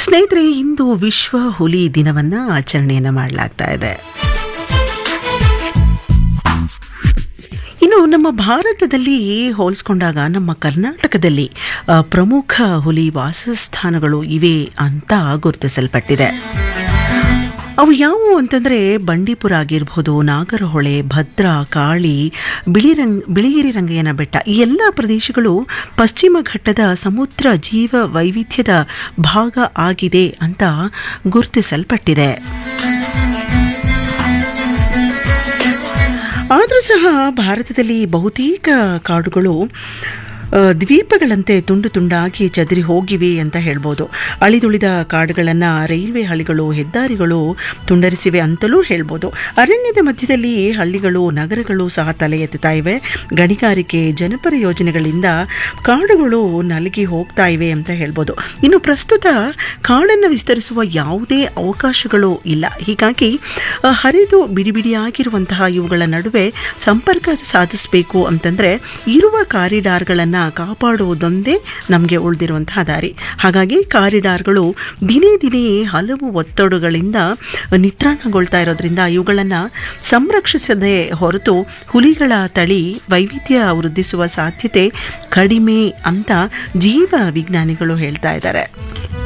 ಸ್ನೇಹಿತರೆ ಇಂದು ವಿಶ್ವ ಹುಲಿ ದಿನವನ್ನ ಆಚರಣೆಯನ್ನ ಮಾಡಲಾಗ್ತಾ ಇದೆ ಇನ್ನು ನಮ್ಮ ಭಾರತದಲ್ಲಿ ಹೋಲಿಸ್ಕೊಂಡಾಗ ನಮ್ಮ ಕರ್ನಾಟಕದಲ್ಲಿ ಆ, ಪ್ರಮುಖ ಹುಲಿ ವಾಸಸ್ಥಾನಗಳು ಇವೆ ಅಂತ ಗುರುತಿಸಲ್ಪಟ್ಟಿದೆ ಅವು ಯಾವುವು ಅಂತಂದರೆ ಬಂಡೀಪುರ ಆಗಿರ್ಬೋದು ನಾಗರಹೊಳೆ ಭದ್ರಾ ಕಾಳಿ ಬಿಳಿರಂಗ್ ಬಿಳಿಗಿರಿ ರಂಗಯ್ಯನ ಬೆಟ್ಟ ಈ ಎಲ್ಲ ಪ್ರದೇಶಗಳು ಪಶ್ಚಿಮ ಘಟ್ಟದ ಸಮುದ್ರ ಜೀವ ವೈವಿಧ್ಯದ ಭಾಗ ಆಗಿದೆ ಅಂತ ಗುರುತಿಸಲ್ಪಟ್ಟಿದೆ ಆದರೂ ಸಹ ಭಾರತದಲ್ಲಿ ಬಹುತೇಕ ಕಾಡುಗಳು ಆ, ದ್ವೀಪಗಳಂತೆ ತುಂಡು ತುಂಡಾಗಿ ಚದರಿ ಹೋಗಿವೆ ಅಂತ ಹೇಳ್ಬೋದು ಅಳಿದುಳಿದ ಕಾಡುಗಳನ್ನು ರೈಲ್ವೆ ಹಳಿಗಳು ಹೆದ್ದಾರಿಗಳು ತುಂಡರಿಸಿವೆ ಅಂತಲೂ ಹೇಳ್ಬೋದು ಅರಣ್ಯದ ಮಧ್ಯದಲ್ಲಿ ಹಳ್ಳಿಗಳು ನಗರಗಳು ಸಹ ತಲೆ ಎತ್ತುತ್ತಾ ಇವೆ ಗಣಿಗಾರಿಕೆ ಜನಪರ ಯೋಜನೆಗಳಿಂದ ಕಾಡುಗಳು ನಲಗಿ ಹೋಗ್ತಾ ಇವೆ ಅಂತ ಹೇಳ್ಬೋದು ಇನ್ನು ಪ್ರಸ್ತುತ ಕಾಡನ್ನು ವಿಸ್ತರಿಸುವ ಯಾವುದೇ ಅವಕಾಶಗಳು ಇಲ್ಲ ಹೀಗಾಗಿ ಆ, ಹರಿದು ಬಿಡಿ ಬಿಡಿಯಾಗಿರುವಂತಹ ಇವುಗಳ ನಡುವೆ ಸಂಪರ್ಕ ಸಾಧಿಸಬೇಕು ಅಂತಂದರೆ ಇರುವ ಕಾರಿಡಾರ್ಗಳನ್ನು ಕಾಪಾಡುವುದೊಂದೇ ನಮಗೆ ಉಳಿದಿರುವಂತಹ ದಾರಿ ಹಾಗಾಗಿ ಕಾರಿಡಾರ್ಗಳು ದಿನೇ ದಿನೇ ಹಲವು ಒತ್ತಡಗಳಿಂದ ನಿತ್ರಾಣಗೊಳ್ತಾ ಇರೋದ್ರಿಂದ ಇವುಗಳನ್ನು ಸಂರಕ್ಷಿಸದೆ ಹೊರತು ಹುಲಿಗಳ ತಳಿ ವೈವಿಧ್ಯ ವೃದ್ಧಿಸುವ ಸಾಧ್ಯತೆ ಕಡಿಮೆ ಅಂತ ಜೀವ ವಿಜ್ಞಾನಿಗಳು ಹೇಳ್ತಾ ಇದ್ದಾರೆ